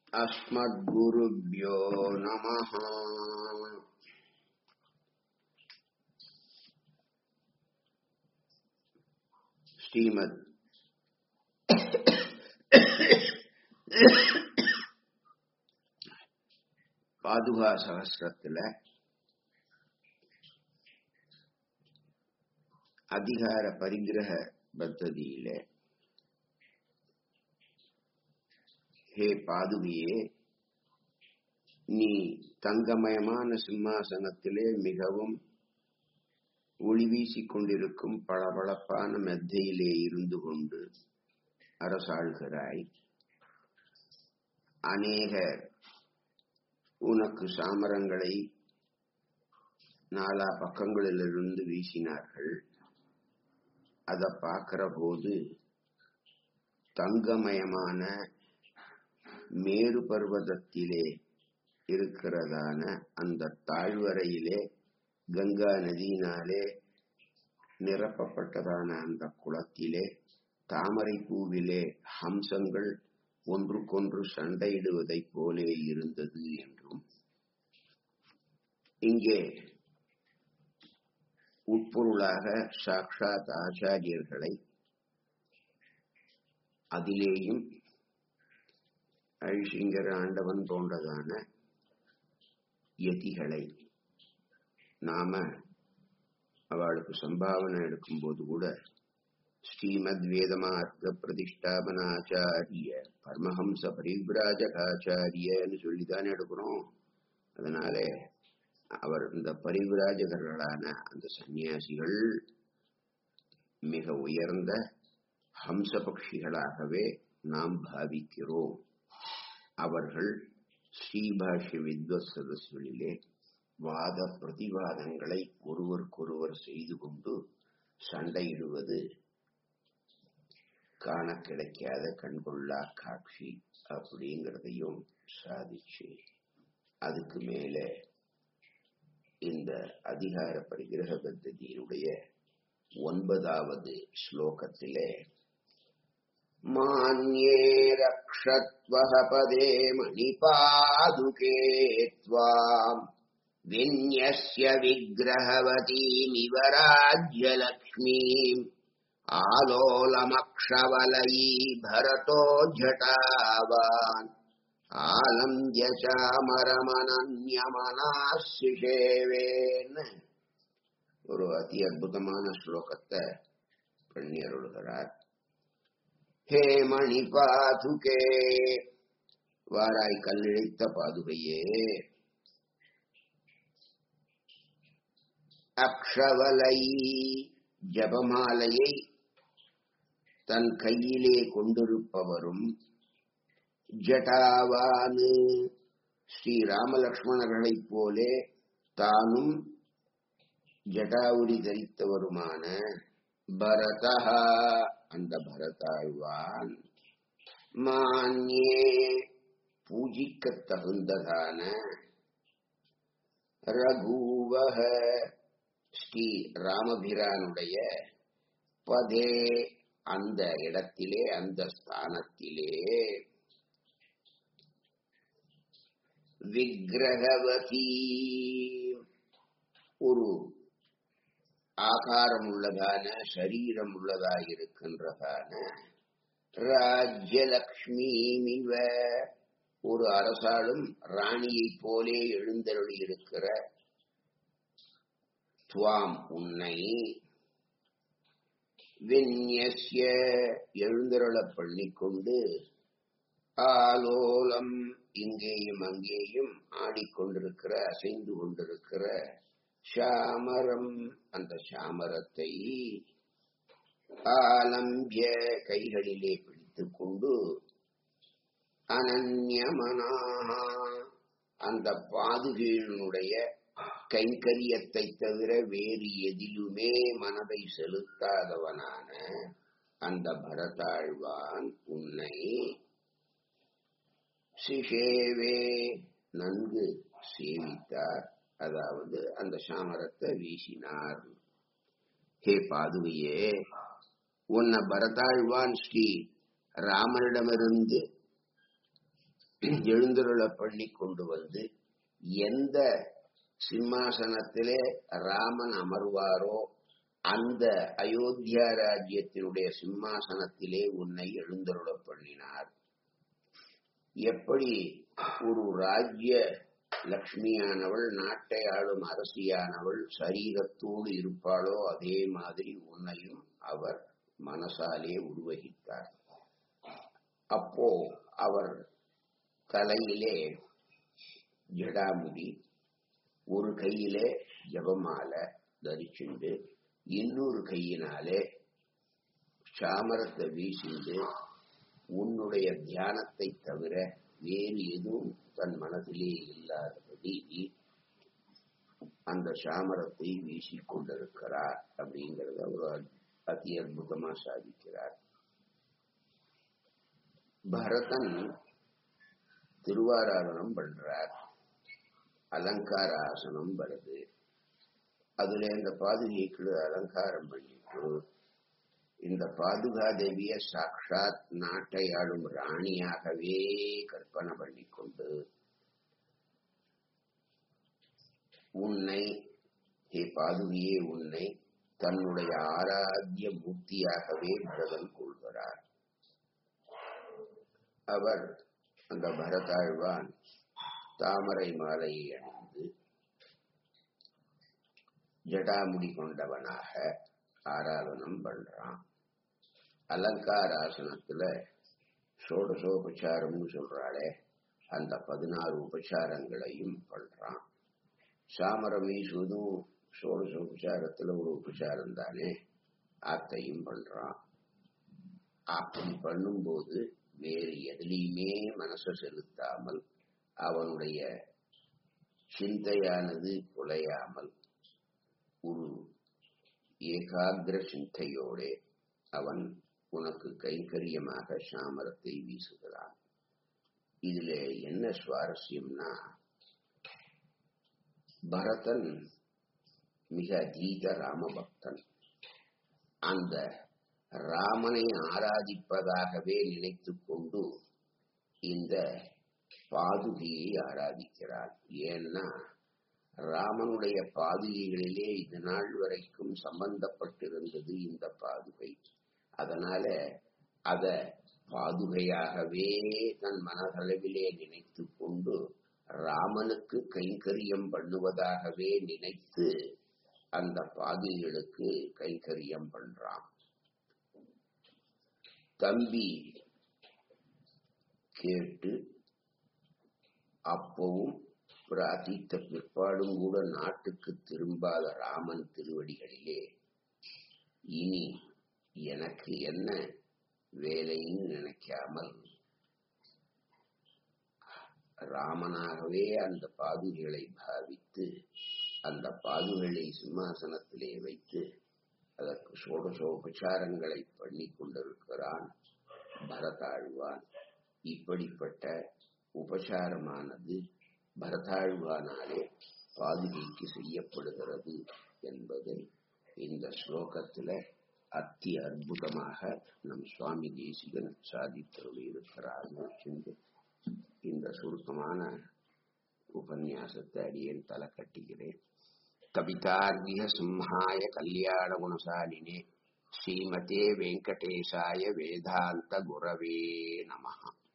अस्मद्गुरुभ्यो नमः ஸ்ரீமத் பாதுகா சகசிரத்துல அதிகார பரிகிரக பத்ததியில ஹே பாதுகையே நீ தங்கமயமான சிம்மாசனத்திலே மிகவும் ஒளி வீசிக் கொண்டிருக்கும் பளபளப்பான மெத்தையிலே இருந்து கொண்டு அரசாள்கிறாய் அநேக உனக்கு சாமரங்களை நாலா பக்கங்களிலிருந்து வீசினார்கள் அதை பார்க்கிற போது தங்கமயமான மேரு பர்வதத்திலே இருக்கிறதான அந்த தாழ்வரையிலே கங்கா நதியினாலே நிரப்பப்பட்டதான அந்த குளத்திலே தாமரை பூவிலே ஹம்சங்கள் ஒன்றுக்கொன்று சண்டையிடுவதைப் போலே இருந்தது என்றும் இங்கே உட்பொருளாக சாக்ஷாத் ஆச்சாரியர்களை அதிலேயும் அழிசிங்கர் ஆண்டவன் போன்றதான யதிகளை நாம அவளுக்கு சம்பாவனை எடுக்கும்போது கூட ஸ்ரீமத் வேதமார்க்க பிரதிஷ்டாபனாச்சாரிய பரமஹம்ச பரிவிராஜகாச்சாரியன்னு சொல்லித்தானே எடுக்கிறோம் அதனால அவர் இந்த பரிவிராஜகர்களான அந்த சன்னியாசிகள் மிக உயர்ந்த ஹம்ச பட்சிகளாகவே நாம் பாவிக்கிறோம் அவர்கள் ஸ்ரீபாஷ்ய வித்வத் சதஸ்களிலே வாத பிரதிவாதங்களை ஒருவருக்கொருவர் செய்து கொண்டு சண்டையிடுவது காண கிடைக்காத கண்கொள்ளா காட்சி அப்படிங்கிறதையும் சாதிச்சு அதுக்கு மேல இந்த அதிகார பரிகிரக பத்ததியினுடைய ஒன்பதாவது ஸ்லோகத்திலே மான்யே ரக்ஷத்வஹ பதே மணிபாதுகே त्वाम् विन्यस्य विग्रहवतीमिव राज्यलक्ष्मीम् आलोलमक्षवलयी भरतो जटावान् ஆலந்திய சாமரமனன்யமனாசிஷேவேன்னு ஒரு அதி அற்புதமான ஸ்லோகத்தை பண்ணி அருள்கிறார் ஹே மணி பாதுகே வாராய் கல்லிழைத்த பாதுகையே அக்ஷவலை ஜபமாலையை தன் கையிலே கொண்டிருப்பவரும் ஜட்டாவானு ஸ்ரீ ராமலக்ஷ்மணர்களைப் போலே தானும் ஜட்டாவுரி தரித்தவருமான பரதா அந்த பரதாழ்வான் மான்யே பூஜிக்க தகுந்ததான ரகுவக ஸ்ரீ ராமபிரானுடைய பதே அந்த இடத்திலே அந்த ஸ்தானத்திலே விக்கிரகவதி ஒரு ஆகாரம் உள்ளதான சரீரம் உள்ளதாக இருக்கின்றதான ராஜ்யலக்ஷ்மி மிவ ஒரு அரசாளும் ராணியைப் போலே எழுந்தருளி இருக்கிற துவாம் உன்னை விந்யஸ்ய எழுந்தருள பண்ணிக்கொண்டு ஆலோலம் இங்கேயும் அங்கேயும் ஆடிக்கொண்டிருக்கிற அசைந்து கொண்டிருக்கிற சாமரம் அந்த சாமரத்தை ஆலம்பிய கைகளிலே பிடித்துக் கொண்டு அனன்யமனாக அந்த பாதுகையினுடைய கைங்கரியத்தை தவிர வேறு எதிலுமே மனதை செலுத்தாதவனான அந்த பரதாழ்வான் உன்னை சிஷேவே நன்கு சேவித்தார் அதாவது அந்த சாமரத்தை வீசினார் ஹே பாதுகையே உன்னை பரதாழ்வான் ஸ்ரீ ராமனிடமிருந்து எழுந்தருள பண்ணி கொண்டு வந்து எந்த சிம்மாசனத்திலே ராமன் அமர்வாரோ அந்த அயோத்தியா ராஜ்யத்தினுடைய சிம்மாசனத்திலே உன்னை எழுந்தருள பண்ணினார் எப்படி ஒரு ராஜ்ய லக்ஷ்மியானவள் நாட்டை ஆளும் அரசியானவள் சரீரத்தோடு இருப்பாளோ அதே மாதிரி உன்னையும் அவர் மனசாலே உருவகித்தார் அப்போ அவர் தலையிலே ஜடாமுடி ஒரு கையிலே ஜபமாலை தரிச்சுண்டு இன்னொரு கையினாலே சாமரத்தை வீசிண்டு உன்னுடைய தியானத்தை தவிர வேறு எதுவும் தன் மனதிலே இல்லாதபடி அந்த சாமரத்தை வீசிக் கொண்டிருக்கிறார் அப்படிங்கறத அவர் அதி அற்புதமா சாதிக்கிறார் பரதன் திருவாராதனம் பண்றார் அலங்கார ஆசனம் வருது அதுல இந்த பாதுகைக்கு அலங்காரம் பண்ணிட்டு இந்த பாதுகா தேவிய சாட்சாத் நாட்டை ஆளும் ராணியாகவே கற்பனை பண்ணிக்கொண்டு உன்னை ஹே பாதுகையே உன்னை தன்னுடைய ஆராத்திய மூர்த்தியாகவே பரதன் கொள்கிறார் அவர் அந்த பரதாழ்வான் தாமரை மாலையை அணிந்து ஜடாமுடி கொண்டவனாக ஆராதனம் பண்றான் அலங்காராசனத்துல சோடசோபச்சாரம்னு சொல்றாளே அந்த பதினாறு உபச்சாரங்களையும் பண்றான் சாமரம் வீசுவதும் சோடசோபச்சாரத்துல ஒரு உபச்சாரம் தானே அத்தையும் பண்றான் அப்படி பண்ணும்போது வேறு எதுலையுமே மனசை செலுத்தாமல் அவனுடைய சிந்தையானது குலையாமல் ஒரு ஏகாகிர சிந்தையோட அவன் உனக்கு கைங்கரியமாக சாமரத்தை வீசுகிறான் இதுல என்ன சுவாரஸ்யம்னா பரதன் மிக அதீத ராமபக்தன் அந்த ராமனை ஆராதிப்பதாகவே நினைத்துக் கொண்டு இந்த பாதுகையை ஆராதிக்கிறான் ஏன்னா ராமனுடைய பாதுகைகளிலே இது நாள் வரைக்கும் சம்பந்தப்பட்டிருந்தது இந்த பாதுகை அதனால அத பாதுகையாகவே தன் மனதளவிலே நினைத்து கொண்டு ராமனுக்கு கைங்கரியம் பண்ணுவதாகவே நினைத்து அந்த பாதுகைகளுக்கு கைங்கரியம் பண்றான் தம்பி கேட்டு அப்பவும் பிரார்த்தித்த பிற்பாடும் கூட நாட்டுக்கு திரும்பாத ராமன் திருவடிகளிலே இனி எனக்கு என்ன வேலைன்னு நினைக்காமல் ராமனாகவே அந்த பாதுகளை பாவித்து அந்த பாதுகளை சிம்மாசனத்திலே வைத்து அதற்கு சோடசோபச்சாரங்களை பண்ணி கொண்டிருக்கிறான் பரதாழ்வான் இப்படிப்பட்ட உபசாரமானது பரதாழ்வானாலே பாதுகைக்கு செய்யப்படுகிறது என்பதை இந்த ஸ்லோகத்துல அத்தி அற்புதமாக நம் சுவாமி தேசிகன் சாதித்தருள் இருக்கிறார் என்று இந்த சுருக்கமான உபன்யாசத்தை அடியேன் தலை கட்டுகிறேன் கவிதார்கிய சிம்ஹாய கல்யாண குணசாலினே ஸ்ரீமதே வெங்கடேசாய வேதாந்த குரவே நமஹா